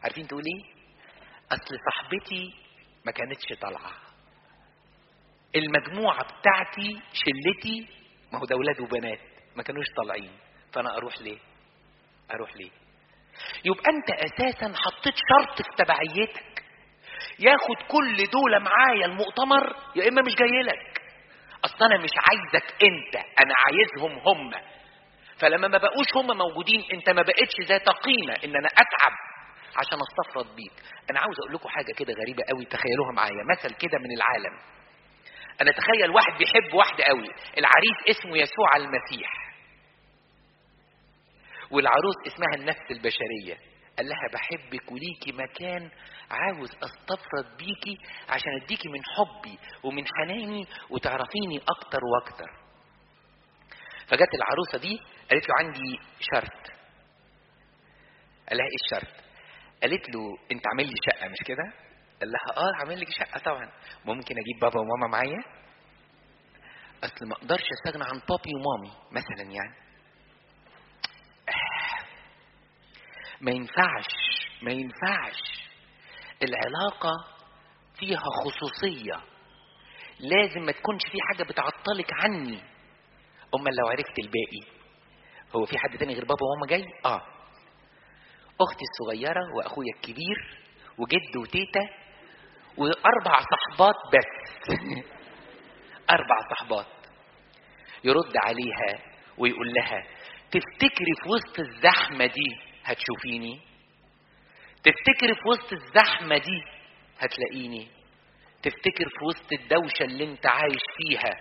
عارفين تقول ايه اصل صاحبتي ما كانتش طالعه المجموعه بتاعتي شلتي ما هو ده ولاد وبنات ما كانوش طالعين فانا اروح ليه اروح ليه يبقى انت اساسا حطيت شرط في تبعيتك ياخد كل دول معايا المؤتمر يا اما مش جاي لك اصل انا مش عايزك انت انا عايزهم هم فلما ما بقوش هم موجودين انت ما بقتش ذات قيمه ان انا اتعب عشان استفرد بيك انا عاوز اقول لكم حاجه كده غريبه قوي تخيلوها معايا مثل كده من العالم انا تخيل واحد بيحب واحده قوي العريس اسمه يسوع المسيح والعروس اسمها النفس البشريه قال لها بحبك وليكي مكان عاوز استفرد بيكي عشان اديكي من حبي ومن حناني وتعرفيني اكتر واكتر فجت العروسه دي قالت له عندي شرط قال لها ايه الشرط قالت له انت عامل لي شقه مش كده قال لها اه عامل لك شقه طبعا ممكن اجيب بابا وماما معايا اصل ما اقدرش استغنى عن بابي ومامي مثلا يعني ما ينفعش ما ينفعش العلاقة فيها خصوصية لازم ما تكونش في حاجة بتعطلك عني أما لو عرفت الباقي هو في حد تاني غير بابا وماما جاي؟ آه أختي الصغيرة وأخويا الكبير وجد وتيتا وأربع صحبات بس أربع صحبات يرد عليها ويقول لها تفتكري في وسط الزحمة دي هتشوفيني تفتكر في وسط الزحمة دي هتلاقيني تفتكر في وسط الدوشة اللي انت عايش فيها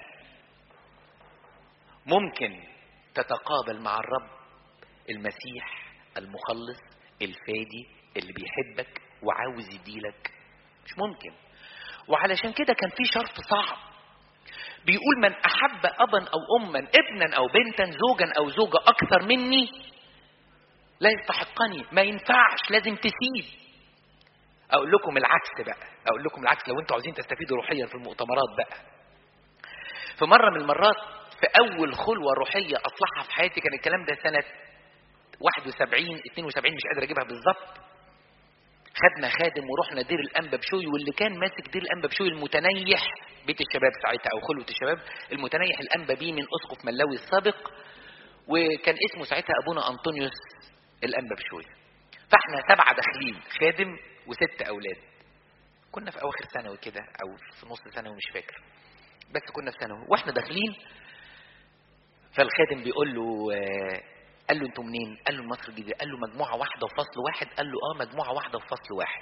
ممكن تتقابل مع الرب المسيح المخلص الفادي اللي بيحبك وعاوز يديلك مش ممكن وعلشان كده كان في شرط صعب بيقول من أحب أبا أو أما ابنا أو بنتا زوجا أو زوجة أكثر مني لا يستحقني ما ينفعش لازم تسيب اقول لكم العكس بقى اقول لكم العكس لو انتوا عاوزين تستفيدوا روحيا في المؤتمرات بقى في مره من المرات في اول خلوه روحيه اصلحها في حياتي كان الكلام ده سنه 71 72 مش قادر اجيبها بالظبط خدنا خادم ورحنا دير الانبا بشوي واللي كان ماسك دير الانبا بشوي المتنيح بيت الشباب ساعتها او خلوه الشباب المتنيح الانبا بيه من اسقف ملاوي السابق وكان اسمه ساعتها ابونا انطونيوس الانبا بشوي فاحنا سبعه داخلين خادم وست اولاد كنا في اواخر ثانوي كده او في نص ثانوي مش فاكر بس كنا في ثانوي واحنا داخلين فالخادم بيقول له آه، قال له انتوا منين؟ قال له من مصر الجديده قال له مجموعه واحده وفصل واحد قال له اه مجموعه واحده وفصل واحد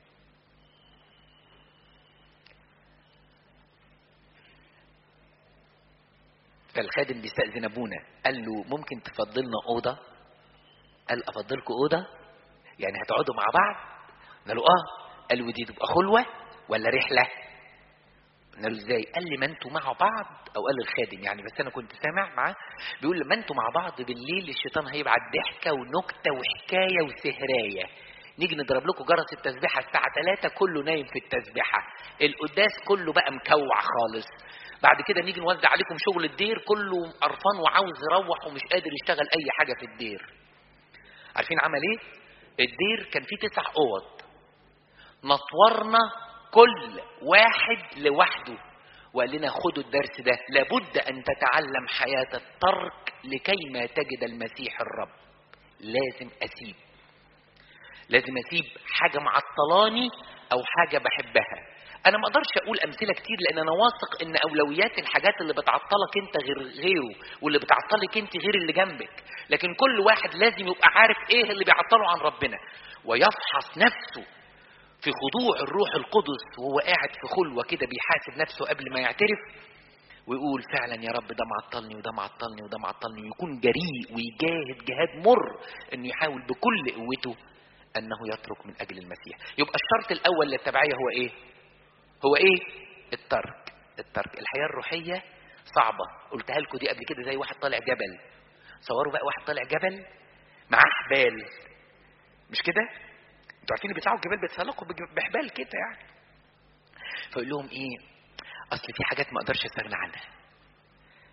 فالخادم بيستأذن ابونا قال له ممكن تفضلنا اوضه قال افضلكم اوضه يعني هتقعدوا مع بعض قال له اه قال له دي تبقى خلوه ولا رحله قلنا له ازاي قال لي ما انتوا مع بعض او قال الخادم يعني بس انا كنت سامع معاه بيقول ما انتوا مع بعض بالليل الشيطان هيبعت ضحكه ونكته وحكايه وسهرايه نيجي نضرب لكم جرس التسبيحه الساعه 3 كله نايم في التسبيحه القداس كله بقى مكوع خالص بعد كده نيجي نوزع عليكم شغل الدير كله قرفان وعاوز يروح ومش قادر يشتغل اي حاجه في الدير عارفين عمل ايه الدير كان فيه تسع اوض نطورنا كل واحد لوحده وقال لنا خدوا الدرس ده لابد ان تتعلم حياه الترك لكي ما تجد المسيح الرب لازم اسيب لازم اسيب حاجه معطلاني او حاجه بحبها انا ما اقدرش اقول امثله كتير لان انا واثق ان اولويات الحاجات اللي بتعطلك انت غير غيره واللي بتعطلك انت غير اللي جنبك لكن كل واحد لازم يبقى عارف ايه اللي بيعطله عن ربنا ويفحص نفسه في خضوع الروح القدس وهو قاعد في خلوه كده بيحاسب نفسه قبل ما يعترف ويقول فعلا يا رب ده معطلني وده معطلني وده معطلني ويكون جريء ويجاهد جهاد مر انه يحاول بكل قوته انه يترك من اجل المسيح يبقى الشرط الاول للتبعيه هو ايه هو ايه الترك الترك الحياه الروحيه صعبه قلتها لكم دي قبل كده زي واحد طالع جبل صوروا بقى واحد طالع جبل معاه حبال مش كده انتوا عارفين اللي بيطلعوا الجبال بيتسلقوا بج- بحبال كده يعني فيقول لهم ايه اصل في حاجات ما اقدرش استغنى عنها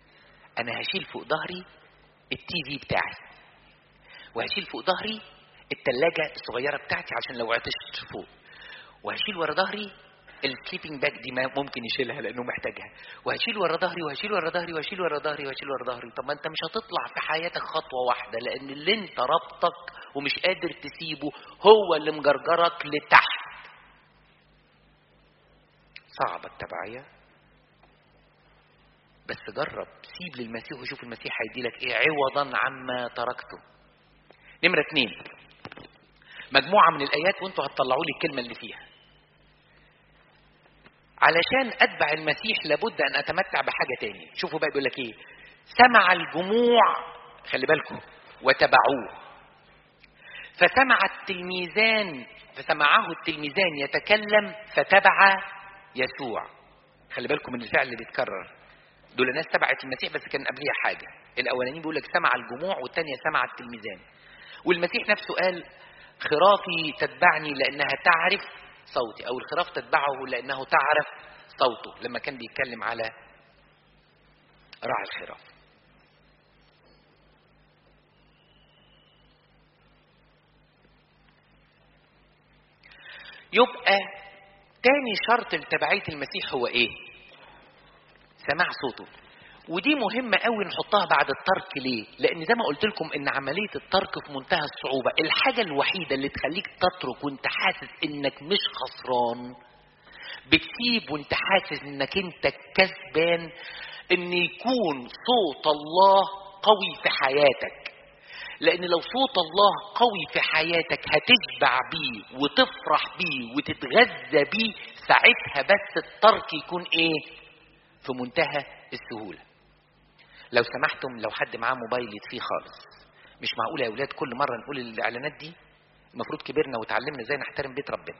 انا هشيل فوق ظهري التي في بتاعي وهشيل فوق ظهري التلاجة الصغيرة بتاعتي عشان لو عطشت فوق وهشيل ورا ظهري السليبنج باك دي ما ممكن يشيلها لانه محتاجها وهشيل ورا ظهري وهشيل ورا ظهري وهشيل ورا ظهري وهشيل ورا ظهري طب ما انت مش هتطلع في حياتك خطوه واحده لان اللي انت ربطك ومش قادر تسيبه هو اللي مجرجرك لتحت صعبه التبعيه بس جرب سيب للمسيح وشوف المسيح هيدي لك ايه عوضا عما تركته نمرة اتنين مجموعة من الآيات وانتوا هتطلعوا لي الكلمة اللي فيها علشان أتبع المسيح لابد أن أتمتع بحاجة تاني شوفوا بقى بيقول لك إيه سمع الجموع خلي بالكم وتبعوه فسمع التلميذان فسمعه التلميذان يتكلم فتبع يسوع خلي بالكم من الفعل اللي بيتكرر دول ناس تبعت المسيح بس كان قبليها حاجه الاولانيين بيقول لك سمع الجموع والثانيه سمع التلميذان والمسيح نفسه قال خرافي تتبعني لانها تعرف صوتي او الخراف تتبعه لانه تعرف صوته لما كان بيتكلم على راعي الخراف يبقى تاني شرط لتبعية المسيح هو ايه سماع صوته ودي مهمة قوي نحطها بعد الترك ليه؟ لأن زي ما قلت لكم إن عملية الترك في منتهى الصعوبة، الحاجة الوحيدة اللي تخليك تترك وأنت حاسس إنك مش خسران بتسيب وأنت حاسس إنك أنت كسبان إن يكون صوت الله قوي في حياتك. لأن لو صوت الله قوي في حياتك هتشبع بيه وتفرح بيه وتتغذى بيه ساعتها بس الترك يكون إيه؟ في منتهى السهولة. لو سمحتم لو حد معاه موبايل يطفيه خالص مش معقول يا اولاد كل مره نقول الاعلانات دي المفروض كبرنا وتعلمنا ازاي نحترم بيت ربنا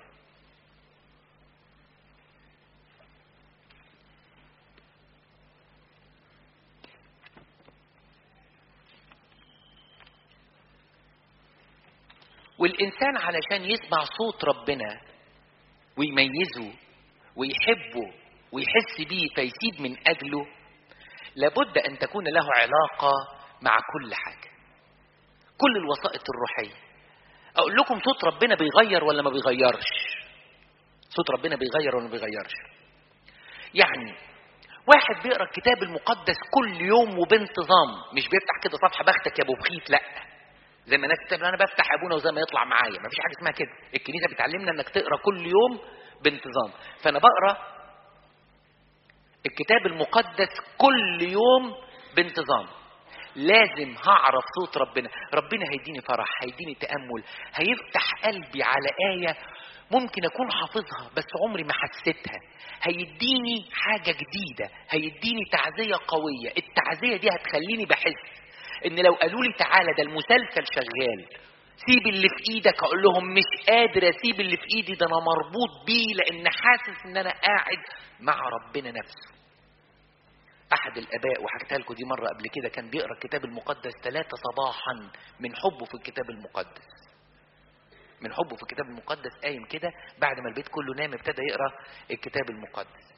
والانسان علشان يسمع صوت ربنا ويميزه ويحبه ويحس بيه فيسيب من اجله لابد ان تكون له علاقه مع كل حاجه كل الوسائط الروحيه اقول لكم صوت ربنا بيغير ولا ما بيغيرش صوت ربنا بيغير ولا ما بيغيرش يعني واحد بيقرا الكتاب المقدس كل يوم وبانتظام مش بيفتح كده صفحه بختك يا ابو بخيت لا زي ما الناس بتعمل انا بفتح ابونا وزي ما يطلع معايا ما فيش حاجه اسمها كده الكنيسه بتعلمنا انك تقرا كل يوم بانتظام فانا بقرا الكتاب المقدس كل يوم بانتظام لازم هعرف صوت ربنا ربنا هيديني فرح هيديني تأمل هيفتح قلبي على آية ممكن أكون حافظها بس عمري ما حسيتها هيديني حاجة جديدة هيديني تعزية قوية التعزية دي هتخليني بحس ان لو قالوا لي تعالى ده المسلسل شغال سيب اللي في ايدك اقول لهم مش قادر اسيب اللي في ايدي ده انا مربوط بيه لان حاسس ان انا قاعد مع ربنا نفسه احد الاباء وحكيتها لكم دي مره قبل كده كان بيقرا الكتاب المقدس ثلاثة صباحا من حبه في الكتاب المقدس من حبه في الكتاب المقدس قايم كده بعد ما البيت كله نام ابتدى يقرا الكتاب المقدس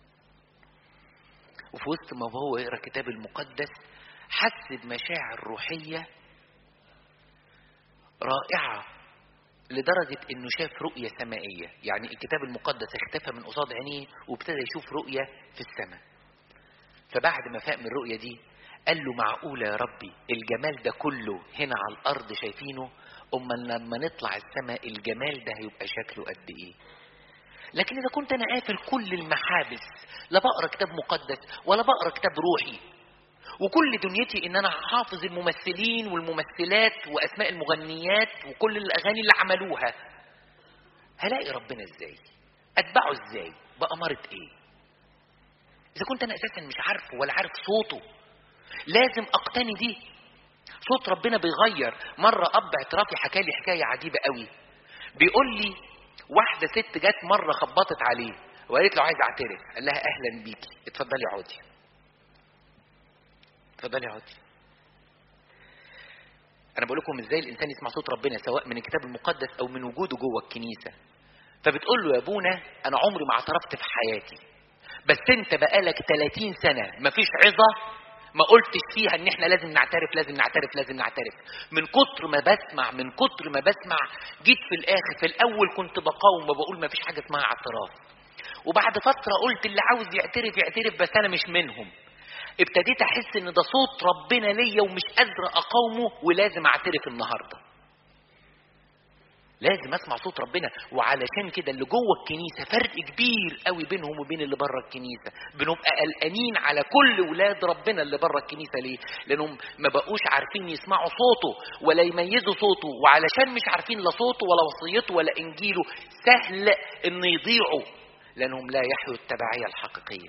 وفي وسط ما هو يقرا الكتاب المقدس حس بمشاعر روحيه رائعه لدرجة انه شاف رؤية سمائية يعني الكتاب المقدس اختفى من قصاد عينيه وابتدى يشوف رؤية في السماء فبعد ما فاق من الرؤية دي قال له معقولة يا ربي الجمال ده كله هنا على الأرض شايفينه أما لما نطلع السماء الجمال ده هيبقى شكله قد إيه لكن إذا كنت أنا قافل كل المحابس لا بقرا كتاب مقدس ولا بقرا كتاب روحي وكل دنيتي ان انا حافظ الممثلين والممثلات واسماء المغنيات وكل الاغاني اللي عملوها هلاقي ربنا ازاي اتبعه ازاي بأمارة ايه اذا كنت انا اساسا مش عارفه ولا عارف صوته لازم اقتني دي صوت ربنا بيغير مرة اب اعترافي حكى لي حكاية عجيبة قوي بيقول لي واحدة ست جت مرة خبطت عليه وقالت له عايز اعترف قال لها اهلا بيكي اتفضلي اقعدي اتفضلي اقعدي انا بقول لكم ازاي الانسان يسمع صوت ربنا سواء من الكتاب المقدس او من وجوده جوه الكنيسه فبتقول له يا ابونا انا عمري ما اعترفت في حياتي بس انت بقالك 30 سنه مفيش عظه ما قلتش فيها ان احنا لازم نعترف لازم نعترف لازم نعترف من كتر ما بسمع من كتر ما بسمع جيت في الاخر في الاول كنت بقاوم وبقول ما فيش حاجه اسمها اعتراف وبعد فتره قلت اللي عاوز يعترف يعترف بس انا مش منهم ابتديت احس ان ده صوت ربنا ليا ومش قادر اقاومه ولازم اعترف النهارده لازم اسمع صوت ربنا وعلشان كده اللي جوه الكنيسه فرق كبير قوي بينهم وبين اللي بره الكنيسه بنبقى قلقانين على كل ولاد ربنا اللي بره الكنيسه ليه لانهم ما بقوش عارفين يسمعوا صوته ولا يميزوا صوته وعلشان مش عارفين لا صوته ولا وصيته ولا انجيله سهل ان يضيعوا لانهم لا يحيوا التبعيه الحقيقيه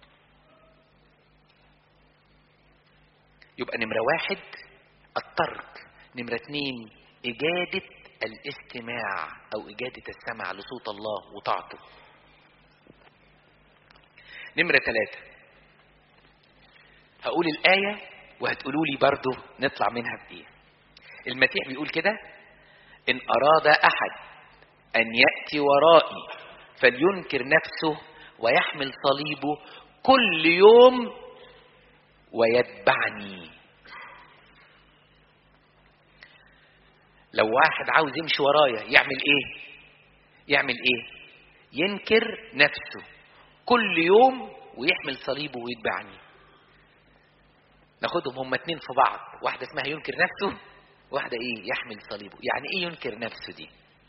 يبقى نمره واحد الترك نمره اتنين اجاده الاستماع او اجاده السمع لصوت الله وطاعته نمره ثلاثة هقول الآية وهتقولوا لي برضو نطلع منها بإيه المسيح بيقول كده إن أراد أحد أن يأتي ورائي فلينكر نفسه ويحمل صليبه كل يوم ويتبعني لو واحد عاوز يمشي ورايا يعمل ايه يعمل ايه ينكر نفسه كل يوم ويحمل صليبه ويتبعني ناخدهم هما اتنين في بعض واحدة اسمها ينكر نفسه واحدة ايه يحمل صليبه يعني ايه ينكر نفسه دي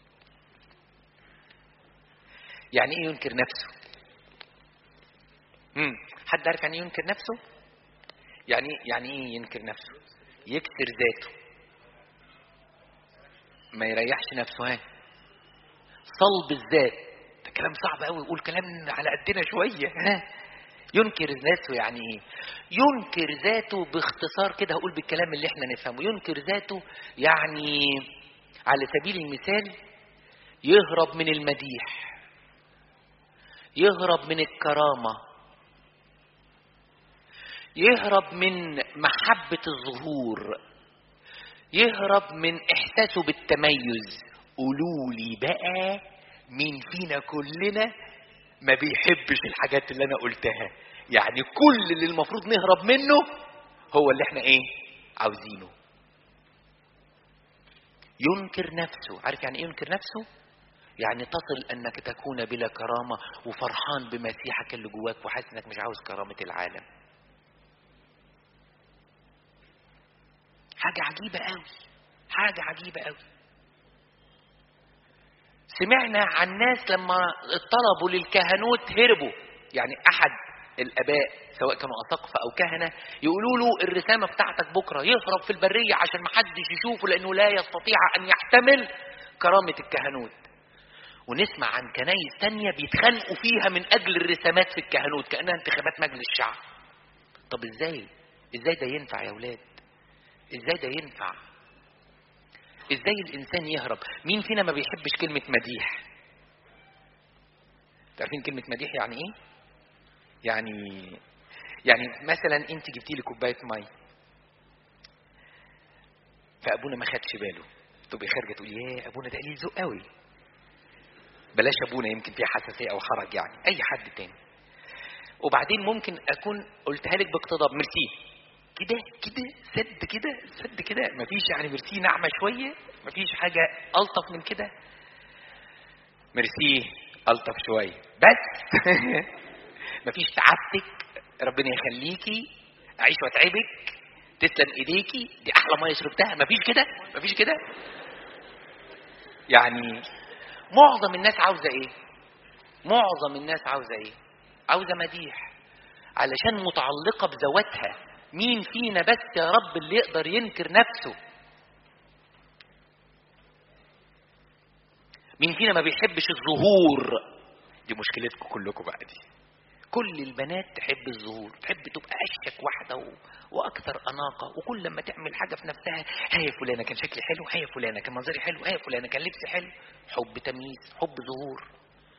يعني ايه ينكر نفسه امم حد عارف يعني ايه ينكر نفسه يعني يعني ايه ينكر نفسه يكسر ذاته ما يريحش نفسه ها صلب الذات ده كلام صعب قوي يقول كلام على قدنا شويه ها ينكر ذاته يعني ايه ينكر ذاته باختصار كده هقول بالكلام اللي احنا نفهمه ينكر ذاته يعني على سبيل المثال يهرب من المديح يهرب من الكرامه يهرب من محبه الظهور يهرب من احساسه بالتميز قولوا لي بقى مين فينا كلنا ما بيحبش الحاجات اللي انا قلتها يعني كل اللي المفروض نهرب منه هو اللي احنا ايه عاوزينه ينكر نفسه عارف يعني ايه ينكر نفسه يعني تصل انك تكون بلا كرامه وفرحان بمسيحك اللي جواك وحاسس انك مش عاوز كرامه العالم حاجة عجيبة قوي حاجة عجيبة قوي سمعنا عن ناس لما طلبوا للكهنوت هربوا يعني أحد الآباء سواء كانوا أساقفة أو كهنة يقولوا له الرسامة بتاعتك بكرة يهرب في البرية عشان محدش يشوفه لأنه لا يستطيع أن يحتمل كرامة الكهنوت ونسمع عن كنايس تانية بيتخانقوا فيها من أجل الرسامات في الكهنوت كأنها انتخابات مجلس الشعب طب ازاي ازاي ده ينفع يا ولاد ازاي ده ينفع ازاي الانسان يهرب مين فينا ما بيحبش كلمة مديح تعرفين كلمة مديح يعني ايه يعني يعني مثلا انت جبتي لي كوباية مي فابونا ما خدش باله تبقي خارجه تقولي يا ابونا ده قليل ذوق قوي بلاش ابونا يمكن فيها حساسيه او حرج يعني اي حد تاني وبعدين ممكن اكون قلتها لك باقتضاب ميرسي كده كده سد كده سد كده مفيش يعني ميرسي ناعمه شويه مفيش حاجه الطف من كده ميرسي الطف شويه بس مفيش تعبتك ربنا يخليكي اعيش واتعبك تسلم ايديكي دي احلى ميه شربتها مفيش كده مفيش كده يعني معظم الناس عاوزه ايه معظم الناس عاوزه ايه عاوزه مديح علشان متعلقه بذواتها مين فينا بس يا رب اللي يقدر ينكر نفسه مين فينا ما بيحبش الظهور دي مشكلتكم كلكم بقى دي كل البنات تحب الظهور تحب تبقى اشك واحده و... واكثر اناقه وكل لما تعمل حاجه في نفسها هي فلانه كان شكلي حلو هي فلانه كان منظري حلو هي فلانه كان لبسي حلو حب تمييز حب ظهور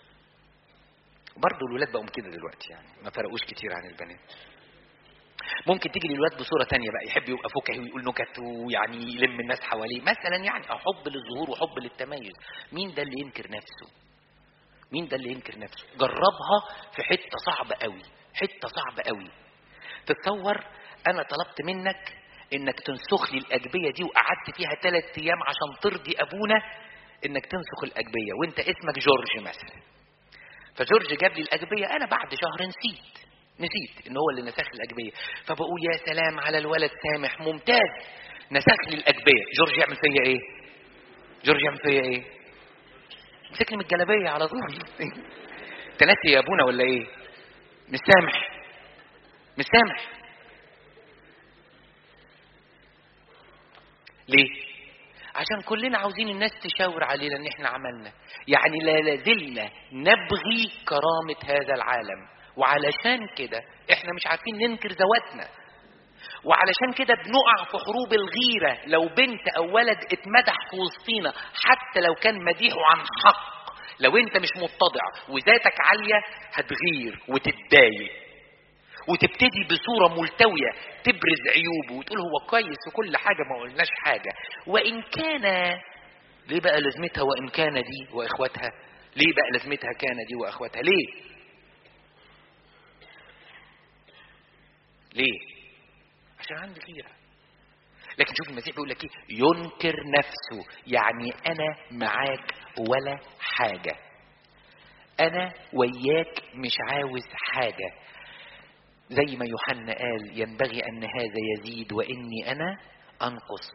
برضه الولاد بقوا كده دلوقتي يعني ما فرقوش كتير عن البنات ممكن تيجي للولاد بصوره تانية بقى يحب يبقى فكاهي ويقول نكت ويعني يلم الناس حواليه مثلا يعني او حب للظهور وحب للتميز مين ده اللي ينكر نفسه مين ده اللي ينكر نفسه جربها في حته صعبه قوي حته صعبه قوي تتصور انا طلبت منك انك تنسخ لي الاجبيه دي وقعدت فيها ثلاث ايام عشان ترضي ابونا انك تنسخ الاجبيه وانت اسمك جورج مثلا فجورج جاب لي الاجبيه انا بعد شهر نسيت نسيت ان هو اللي نسخ لي الاجبيه فبقول يا سلام على الولد سامح ممتاز نسخ لي الاجبيه جورج يعمل فيا ايه جورج يعمل فيا ايه مسكني من الجلابيه على طول انت ناسي يا ابونا ولا ايه مش سامح مش سامح ليه عشان كلنا عاوزين الناس تشاور علينا ان احنا عملنا يعني لا لازلنا نبغي كرامة هذا العالم وعلشان كده احنا مش عارفين ننكر ذواتنا وعلشان كده بنقع في حروب الغيرة لو بنت او ولد اتمدح في وسطينا حتى لو كان مديحه عن حق لو انت مش متضع وذاتك عالية هتغير وتتضايق وتبتدي بصورة ملتوية تبرز عيوبه وتقول هو كويس وكل حاجة ما قلناش حاجة وإن كان ليه بقى لازمتها وإن كان دي وإخواتها ليه بقى لازمتها كان دي وإخواتها ليه ليه عشان عندي غيرة لكن شوف المسيح بيقول لك ايه ينكر نفسه يعني انا معاك ولا حاجة انا وياك مش عاوز حاجة زي ما يوحنا قال ينبغي ان هذا يزيد واني انا انقص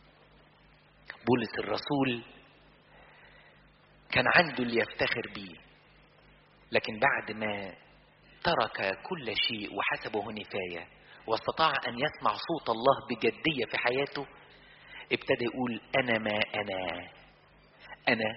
بولس الرسول كان عنده اللي يفتخر بيه لكن بعد ما ترك كل شيء وحسبه نفايه واستطاع ان يسمع صوت الله بجديه في حياته ابتدى يقول انا ما انا انا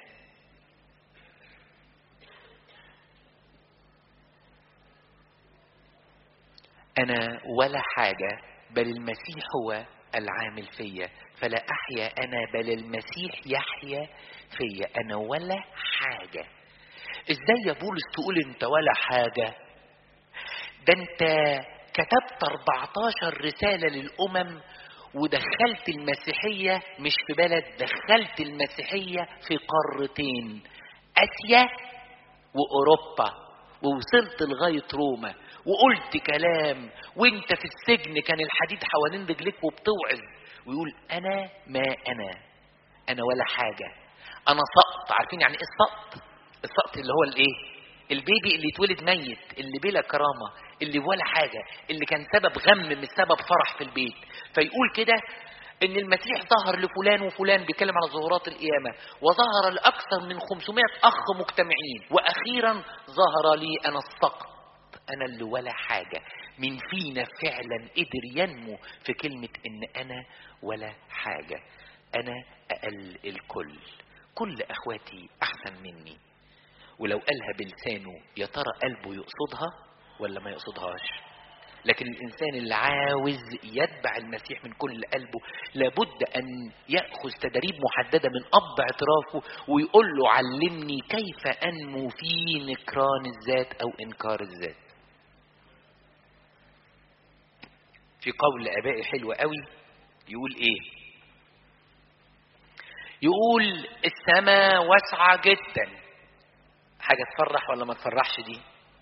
انا ولا حاجه بل المسيح هو العامل فيا فلا احيا انا بل المسيح يحيا فيا انا ولا حاجه ازاي يا بولس تقول انت ولا حاجه ده انت كتبت 14 رسالة للأمم ودخلت المسيحية مش في بلد دخلت المسيحية في قارتين آسيا وأوروبا ووصلت لغاية روما وقلت كلام وانت في السجن كان الحديد حوالين رجليك وبتوعظ ويقول أنا ما أنا أنا ولا حاجة أنا سقط عارفين يعني إيه السقط؟ السقط اللي هو الإيه؟ البيبي اللي اتولد ميت اللي بلا كرامه اللي ولا حاجه اللي كان سبب غم مش سبب فرح في البيت فيقول كده ان المسيح ظهر لفلان وفلان بيتكلم على ظهورات القيامه وظهر لاكثر من 500 اخ مجتمعين واخيرا ظهر لي انا السقط انا اللي ولا حاجه من فينا فعلا قدر ينمو في كلمه ان انا ولا حاجه انا اقل الكل كل اخواتي احسن مني ولو قالها بلسانه يا ترى قلبه يقصدها ولا ما يقصدهاش لكن الانسان اللي عاوز يتبع المسيح من كل قلبه لابد ان ياخذ تدريب محدده من اب اعترافه ويقول له علمني كيف انمو في نكران الذات او انكار الذات في قول ابائي حلو قوي يقول ايه يقول السماء واسعه جدا حاجة تفرح ولا ما تفرحش دي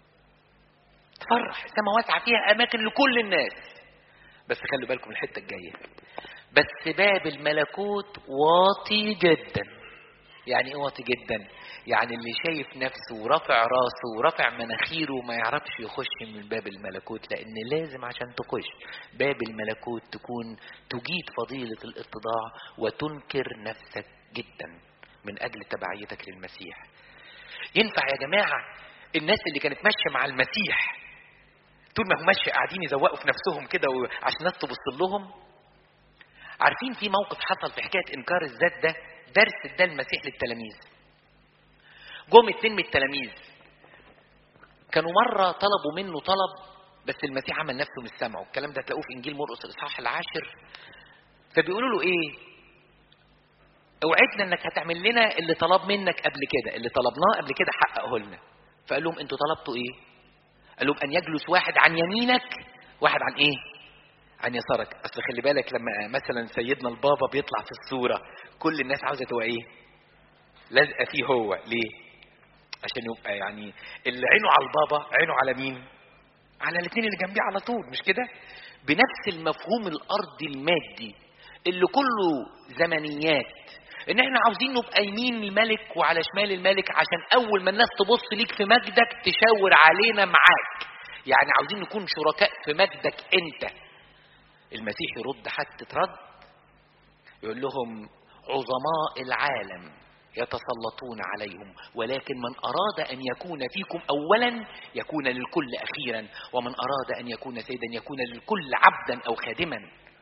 تفرح السماء واسعة فيها أماكن لكل الناس بس خلوا بالكم الحتة الجاية بس باب الملكوت واطي جدا يعني ايه واطي جدا يعني اللي شايف نفسه ورافع راسه ورافع مناخيره ما يعرفش يخش من باب الملكوت لان لازم عشان تخش باب الملكوت تكون تجيد فضيلة الاتضاع وتنكر نفسك جدا من اجل تبعيتك للمسيح ينفع يا جماعة الناس اللي كانت ماشية مع المسيح طول ما هم ماشية قاعدين يزوقوا في نفسهم كده عشان الناس تبص لهم عارفين في موقف حصل في حكاية إنكار الذات ده درس ده المسيح للتلاميذ جم اتنين من التلاميذ كانوا مرة طلبوا منه طلب بس المسيح عمل نفسه مش سامعه الكلام ده تلاقوه في إنجيل مرقس الإصحاح العاشر فبيقولوا له إيه اوعدنا انك هتعمل لنا اللي طلب منك قبل كده اللي طلبناه قبل كده حققه لنا فقال لهم انتوا طلبتوا ايه قال لهم ان يجلس واحد عن يمينك واحد عن ايه عن يسارك اصل خلي بالك لما مثلا سيدنا البابا بيطلع في الصوره كل الناس عاوزه تبقى ايه لازقه فيه هو ليه عشان يبقى يعني اللي عينه على البابا عينه على مين على الاثنين اللي جنبيه على طول مش كده بنفس المفهوم الارضي المادي اللي كله زمنيات ان احنا عاوزين نبقى يمين الملك وعلى شمال الملك عشان اول ما الناس تبص ليك في مجدك تشاور علينا معاك يعني عاوزين نكون شركاء في مجدك انت المسيح يرد حتى رد يقول لهم عظماء العالم يتسلطون عليهم ولكن من أراد أن يكون فيكم أولا يكون للكل أخيرا ومن أراد أن يكون سيدا يكون للكل عبدا أو خادما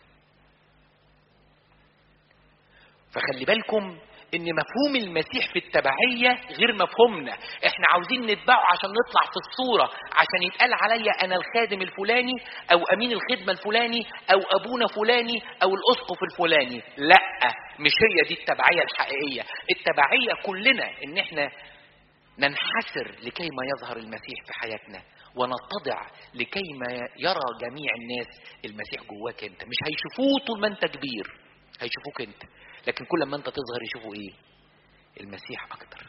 فخلي بالكم ان مفهوم المسيح في التبعية غير مفهومنا احنا عاوزين نتبعه عشان نطلع في الصورة عشان يتقال عليا انا الخادم الفلاني او امين الخدمة الفلاني او ابونا فلاني او الاسقف الفلاني لا مش هي دي التبعية الحقيقية التبعية كلنا ان احنا ننحسر لكي ما يظهر المسيح في حياتنا ونتضع لكي ما يرى جميع الناس المسيح جواك انت مش هيشوفوه طول ما انت كبير هيشوفوك انت لكن كل ما انت تظهر يشوفوا ايه المسيح اكتر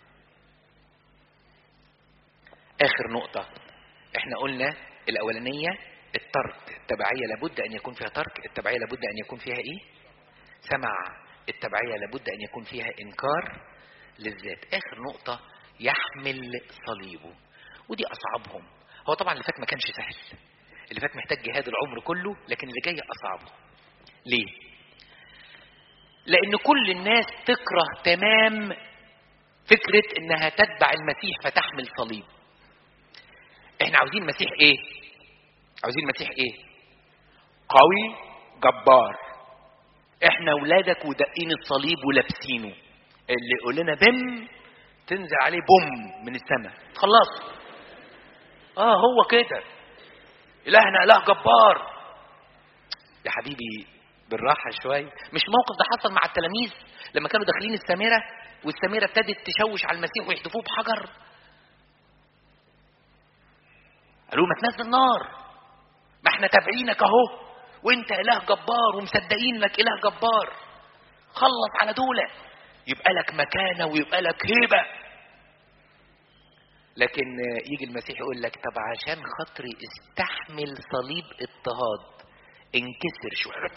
اخر نقطة احنا قلنا الاولانية الترك التبعية لابد ان يكون فيها ترك التبعية لابد ان يكون فيها ايه سمع التبعية لابد ان يكون فيها انكار للذات اخر نقطة يحمل صليبه ودي اصعبهم هو طبعا اللي فات ما كانش سهل اللي فات محتاج جهاد العمر كله لكن اللي جاي اصعبه ليه لان كل الناس تكره تمام فكرة انها تتبع المسيح فتحمل صليب احنا عاوزين مسيح ايه عاوزين مسيح ايه قوي جبار احنا اولادك ودقين الصليب ولابسينه اللي يقول لنا بم تنزل عليه بوم من السماء خلاص اه هو كده الهنا اله جبار يا حبيبي بالراحه شويه مش موقف ده حصل مع التلاميذ لما كانوا داخلين السامره والسامره ابتدت تشوش على المسيح ويحدفوه بحجر قالوا ما تنزل نار ما احنا تابعينك اهو وانت اله جبار ومصدقين لك اله جبار خلص على دولة يبقى لك مكانة ويبقى لك هيبة لكن يجي المسيح يقول لك طب عشان خاطري استحمل صليب اضطهاد انكسر شوية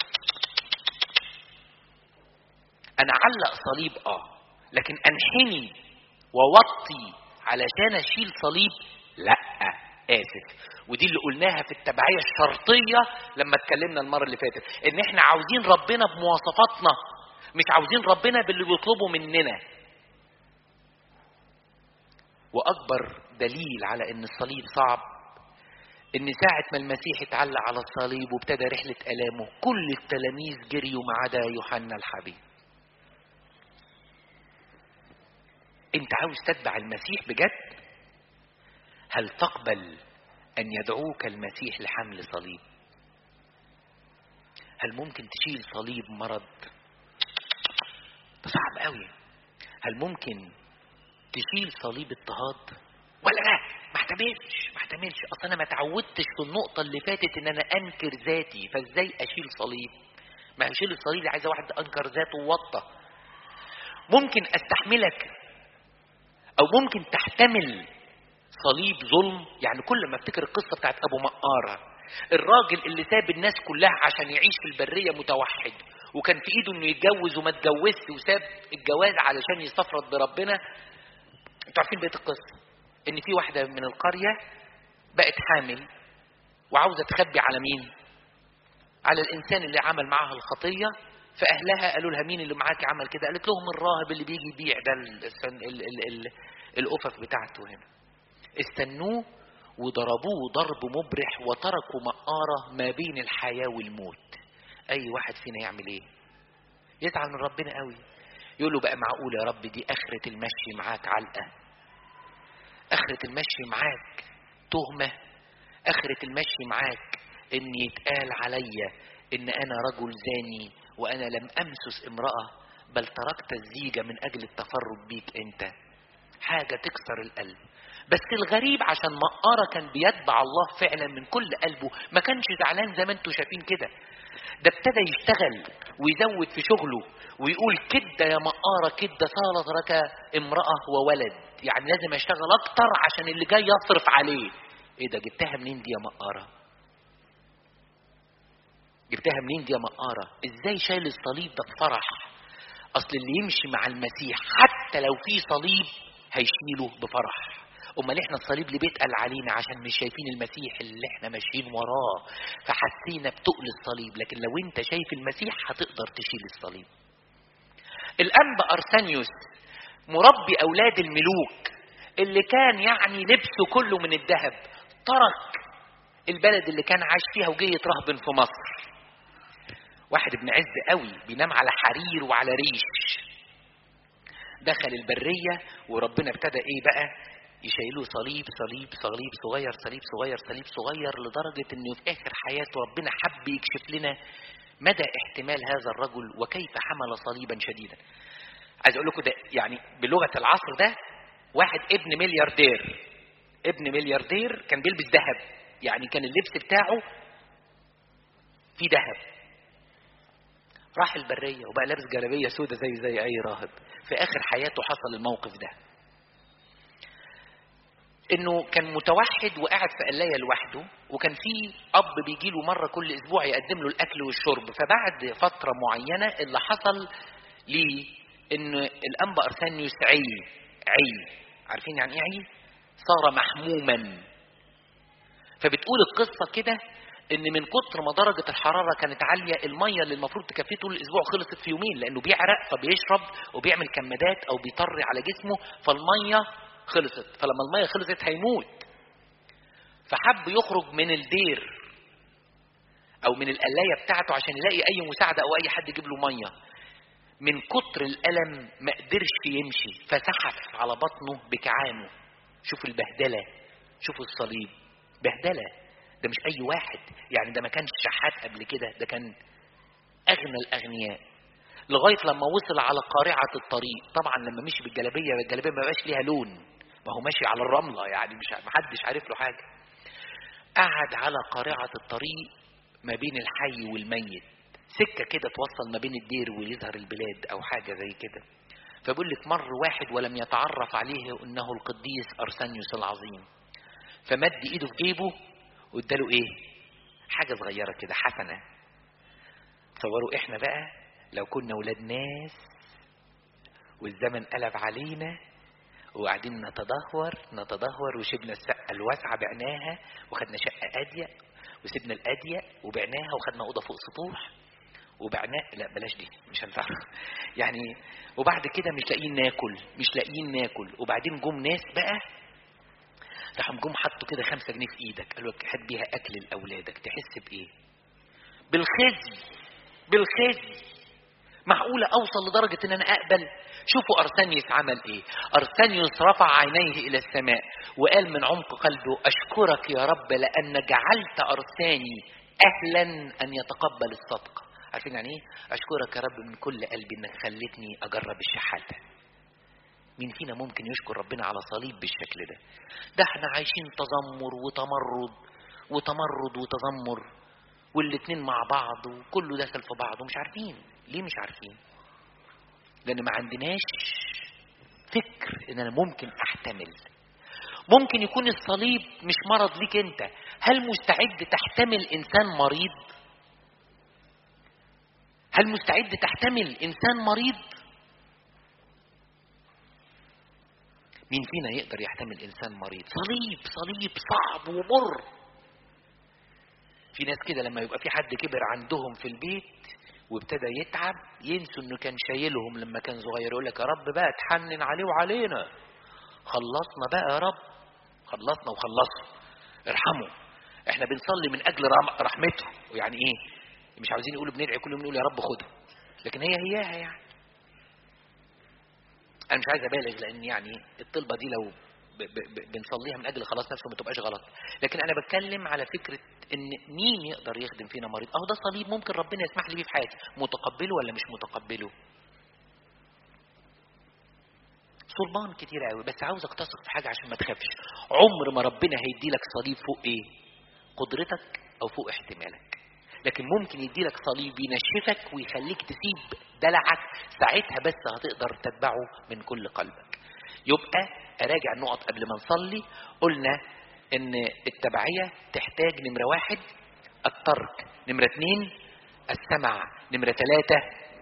انا علق صليب اه لكن انحني ووطي علشان اشيل صليب لا اسف ودي اللي قلناها في التبعيه الشرطيه لما اتكلمنا المره اللي فاتت ان احنا عاوزين ربنا بمواصفاتنا مش عاوزين ربنا باللي بيطلبه مننا واكبر دليل على ان الصليب صعب ان ساعة ما المسيح اتعلق على الصليب وابتدى رحلة ألامه كل التلاميذ جريوا ما عدا يوحنا الحبيب انت عاوز تتبع المسيح بجد هل تقبل ان يدعوك المسيح لحمل صليب هل ممكن تشيل صليب مرض ده صعب قوي هل ممكن تشيل صليب اضطهاد ولا لا ما احتملش ما احتملش اصل انا ما اتعودتش في النقطه اللي فاتت ان انا انكر ذاتي فازاي اشيل صليب ما اشيل الصليب دي عايزه واحد انكر ذاته ووطى ممكن استحملك او ممكن تحتمل صليب ظلم يعني كل ما افتكر القصه بتاعت ابو مقاره الراجل اللي ساب الناس كلها عشان يعيش في البريه متوحد وكان في ايده انه يتجوز وما اتجوزش وساب الجواز علشان يستفرد بربنا انتوا عارفين بقيه القصه ان في واحده من القريه بقت حامل وعاوزه تخبي على مين على الانسان اللي عمل معاها الخطيه فاهلها قالوا لها مين اللي معاكي عمل كده قالت لهم الراهب اللي بيجي يبيع ده ال ال ال ال الافف بتاعته هنا استنوه وضربوه ضرب مبرح وتركوا مقارة ما بين الحياة والموت أي واحد فينا يعمل إيه يزعل من ربنا قوي يقول له بقى معقول يا رب دي آخرة المشي معاك علقة آخرة المشي معاك تهمة آخرة المشي معاك إن يتقال عليا إن أنا رجل زاني وأنا لم أمسس امرأة بل تركت الزيجة من أجل التفرد بيك أنت حاجة تكسر القلب بس الغريب عشان مقارة كان بيتبع الله فعلا من كل قلبه ما كانش زعلان زي ما انتوا شايفين كده ده ابتدى يشتغل ويزود في شغله ويقول كده يا مقارة كده صارت لك امرأة وولد يعني لازم اشتغل اكتر عشان اللي جاي يصرف عليه ايه ده جبتها منين دي يا مقارة جبتها منين دي يا مقارة ازاي شايل الصليب ده بفرح اصل اللي يمشي مع المسيح حتى لو في صليب هيشيله بفرح امال احنا الصليب ليه بيتقل علينا عشان مش شايفين المسيح اللي احنا ماشيين وراه فحسينا بتقل الصليب لكن لو انت شايف المسيح هتقدر تشيل الصليب الانبا ارسانيوس مربي اولاد الملوك اللي كان يعني لبسه كله من الذهب ترك البلد اللي كان عايش فيها وجه يترهبن في مصر واحد ابن عز قوي بينام على حرير وعلى ريش دخل البرية وربنا ابتدى ايه بقى يشيلوا صليب صليب صليب صغير صليب صغير صليب صغير لدرجة انه في اخر حياته ربنا حب يكشف لنا مدى احتمال هذا الرجل وكيف حمل صليبا شديدا عايز اقول لكم ده يعني بلغة العصر ده واحد ابن ملياردير ابن ملياردير كان بيلبس ذهب يعني كان اللبس بتاعه فيه ذهب راح البرية وبقى لابس جلابية سودة زي زي أي راهب في آخر حياته حصل الموقف ده انه كان متوحد وقاعد في قلايه لوحده وكان في اب بيجي له مره كل اسبوع يقدم له الاكل والشرب فبعد فتره معينه اللي حصل ليه ان الانبا ارسانيوس عي عي عارفين يعني ايه عي صار محموما فبتقول القصه كده ان من كتر ما درجه الحراره كانت عاليه الميه اللي المفروض تكفيه طول الاسبوع خلصت في يومين لانه بيعرق فبيشرب وبيعمل كمادات او بيطري على جسمه فالميه خلصت فلما الميه خلصت هيموت فحب يخرج من الدير او من القلايه بتاعته عشان يلاقي اي مساعده او اي حد يجيب له ميه من كتر الالم ما قدرش يمشي فزحف على بطنه بكعانه شوفوا البهدله شوفوا الصليب بهدله ده مش اي واحد يعني ده ما كانش شحات قبل كده ده كان اغنى الاغنياء لغايه لما وصل على قارعه الطريق طبعا لما مشي بالجلابيه الجلابيه ما بقاش ليها لون ما هو ماشي على الرمله يعني مش ما حدش عارف له حاجه قعد على قارعه الطريق ما بين الحي والميت سكه كده توصل ما بين الدير ويظهر البلاد او حاجه زي كده فبيقول لك مر واحد ولم يتعرف عليه انه القديس ارسانيوس العظيم فمد ايده في جيبه واداله ايه حاجه صغيره كده حسنه تصوروا احنا بقى لو كنا ولاد ناس والزمن قلب علينا وقاعدين نتدهور نتدهور وشبنا الشقه الواسعه بعناها وخدنا شقه اضيق وسيبنا الاضيق وبعناها وخدنا اوضه فوق سطوح وبعناه لا بلاش دي مش هنفع يعني وبعد كده مش لاقيين ناكل مش لاقيين ناكل وبعدين جم ناس بقى راحوا جم حطوا كده خمسة جنيه في ايدك قالوا لك هات بيها اكل لاولادك تحس بايه بالخزي بالخزي معقولة أوصل لدرجة إن أنا أقبل شوفوا أرسانيوس عمل إيه أرسانيوس رفع عينيه إلى السماء وقال من عمق قلبه أشكرك يا رب لأن جعلت أرساني أهلا أن يتقبل الصدقة عارفين يعني إيه أشكرك يا رب من كل قلبي إنك خلتني أجرب الشحاتة مين فينا ممكن يشكر ربنا على صليب بالشكل ده ده احنا عايشين تذمر وتمرد وتمرد وتذمر والاتنين مع بعض وكله داخل في بعض ومش عارفين ليه مش عارفين لان ما عندناش فكر ان انا ممكن احتمل ممكن يكون الصليب مش مرض ليك انت هل مستعد تحتمل انسان مريض هل مستعد تحتمل انسان مريض مين فينا يقدر يحتمل انسان مريض صليب صليب صعب ومر في ناس كده لما يبقى في حد كبر عندهم في البيت وابتدى يتعب ينسوا انه كان شايلهم لما كان صغير يقول لك يا رب بقى تحنن عليه وعلينا خلصنا بقى يا رب خلصنا وخلصنا ارحمه احنا بنصلي من اجل رحمته ويعني ايه مش عاوزين يقولوا بندعي كل يوم نقول يا رب خده لكن هي هياها يعني انا مش عايز ابالغ لان يعني الطلبه دي لو ب ب ب بنصليها من اجل خلاص نفسه ما تبقاش غلط لكن انا بتكلم على فكره ان مين يقدر يخدم فينا مريض اهو ده صليب ممكن ربنا يسمح لي بيه في حياتي متقبله ولا مش متقبله صلبان كتير قوي بس عاوزك تثق في حاجه عشان ما تخافش عمر ما ربنا هيدي لك صليب فوق ايه قدرتك او فوق احتمالك لكن ممكن يدي لك صليب ينشفك ويخليك تسيب دلعك ساعتها بس هتقدر تتبعه من كل قلبك يبقى اراجع النقط قبل ما نصلي قلنا ان التبعيه تحتاج نمره واحد الترك نمره اتنين السمع نمرة ثلاثة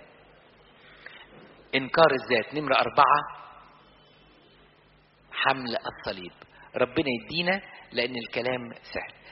إنكار الذات نمرة أربعة حمل الصليب ربنا يدينا لأن الكلام سهل